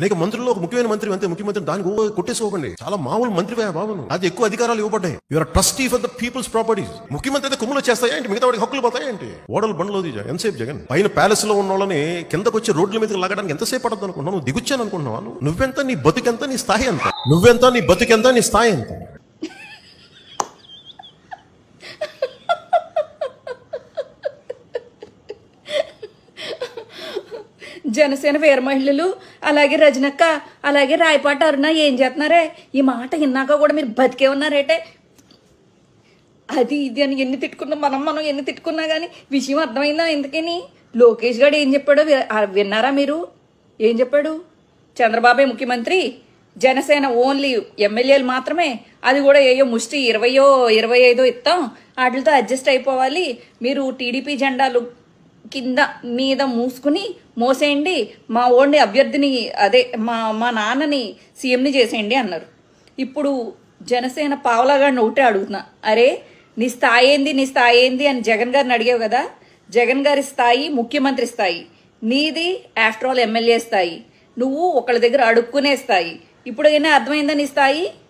అనేక మంత్రుల్లో ఒక ముఖ్యమైన మంత్రి అంతే ముఖ్యమంత్రి దానికి ఓ కొట్టేసుకోకండి చాలా మామూలు మంత్రివే బాబు నువ్వు. అది ఎక్కువ అధికారాలు ఇవ్వబడ్డాయి your trustee for the people's properties ముఖ్యమంత్రి అయితే కుమ్ములు చేస్తాయా ఏంటి మిగతా వాడికి హక్కులు పోతాయా ఏంటి ఓడలు బండ్లో దిజా ఎంతసేపు జగన్ పైన ప్యాలెస్ లో ఉన్న వాళ్ళని కిందకు వచ్చి రోడ్ల మీదకి లాగడానికి ఎంతసేపు పడద్దు అనుకున్నావు నువ్వు దిగుచ్చాను అనుకున్నావా నువ్వు? నువ్వెంత నీ బతుకెంత నీ స్థాయి ఎంత నువ్వెంత నీ బతుకెంత నీ స్థాయి ఎంత జనసేన వీర మహిళలు అలాగే రజనక్క అలాగే రాయపాట అరుణ ఏం చేస్తున్నారే ఈ మాట విన్నాక కూడా మీరు బతికే ఉన్నారేటే అది ఇది అని ఎన్ని తిట్టుకున్నా మనం మనం ఎన్ని తిట్టుకున్నా కానీ విషయం అర్థమైందా ఎందుకని లోకేష్ గారు ఏం చెప్పాడో వి- ఆ విన్నారా మీరు ఏం చెప్పాడు చంద్రబాబే ముఖ్యమంత్రి జనసేన ఓన్లీ ఎమ్మెల్యేలు మాత్రమే అది కూడా ఏయో ముష్టి ఇరవయో ఇరవై ఐదో ఇస్తాం వాటితో అడ్జస్ట్ అయిపోవాలి మీరు టీడీపీ జెండాలు కింద మీద మూసుకుని మోసేయండి మా ఓడిని అభ్యర్థిని అదే మా మా నాన్నని సీఎంని చేసేయండి అన్నారు ఇప్పుడు జనసేన పావలాగాడిని ఒకటే అడుగుతున్నా అరే నీ స్థాయి ఏంది నీ స్థాయి ఏంది అని జగన్ గారిని అడిగావు కదా జగన్ గారి స్థాయి ముఖ్యమంత్రి స్థాయి నీది ఆఫ్టర్ ఆల్ ఎమ్మెల్యే స్థాయి నువ్వు ఒకళ్ళ దగ్గర అడుక్కునే స్థాయి ఇప్పుడు అయినా అర్థమైందా నీ స్థాయి